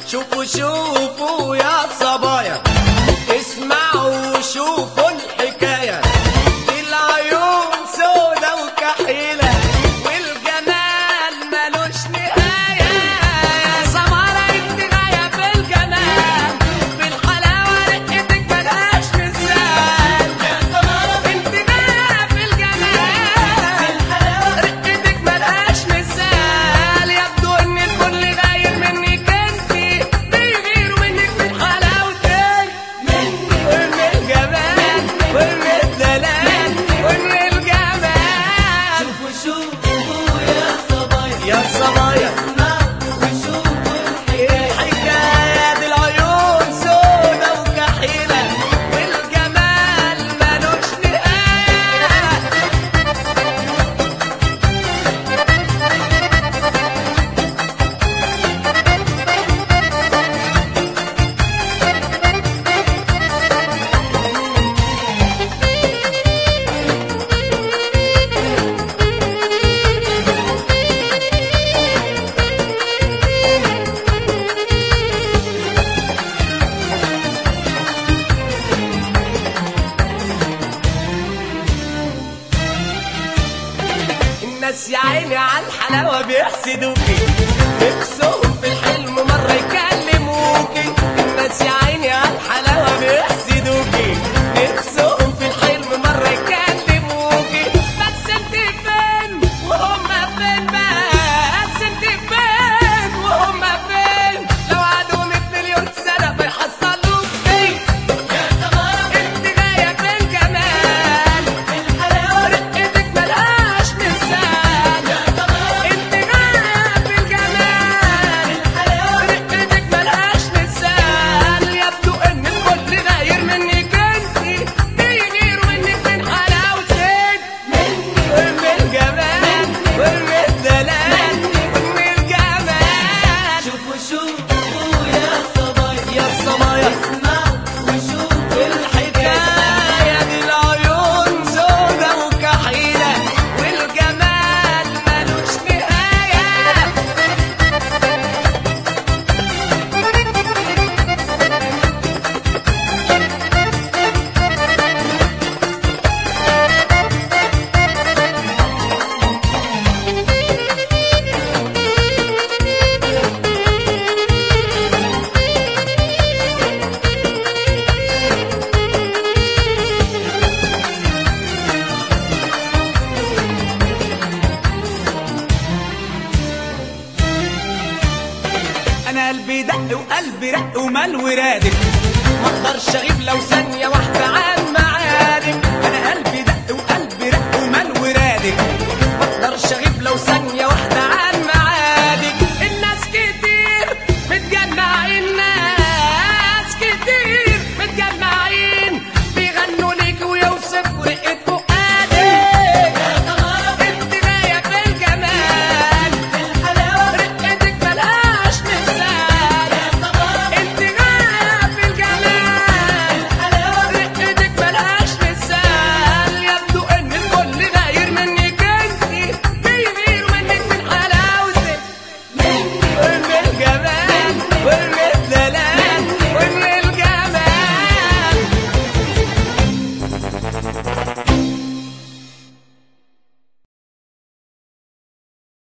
شوفوا شوفوا يا صبايا اسمعوا شوفوا الحكاية العيون سودا وكحيلة والجمال ملوش نهاية يا سمرة انت غاية في الجمال في الحلاوة رقتك ملهاش مثال يا سمرة انت غاية في الجمال رقتك ملهاش مثال يبدو ان الكل غاير منك انت بيغيروا منك من حلاوتك مني ومن الجمال ومن الدلال ومن الجمال شوفوا شوفوا يا صبايا يا صبايا اسمعوا وشوفوا الحكاية الحكاية دي العيون سودا وكحيلة والجمال ملوش نهاية الناس يا عيني على الحلاوة بيحسدوكي نفسهم في الحلم مرة يكلموكي الناس يا عيني على الحلاوة بيحسدوكي نفسهم في الحلم مرة يكلموكي بس انت فين وهم فين بس انت فين وهم فين لو عادوا 100 مليون سنة بيحصلوك فين يا سمرة انت غاية في الجمال الحلاوة رقتك ملهاش مثال يا سمرة انت غاية في الجمال الحلاوة رقتك ملهاش مثال يبدو ان الكل غاير منك انت بيغيروا منك من حلاوتك مني ومن الجمال ومن الدلال ومن الجمال شوفوا شوفوا يا صبايا يا الصبايا اسمعوا وشوفوا الحكاية دي العيون سودا وكحيلة والجمال ملوش نهاية انا قلبي دق وقلبي رق ومال ورادك ما اقدرش اغيب لو ثانيه واحده عن معادك انا قلبي دق وقلبي رق ومال ورادك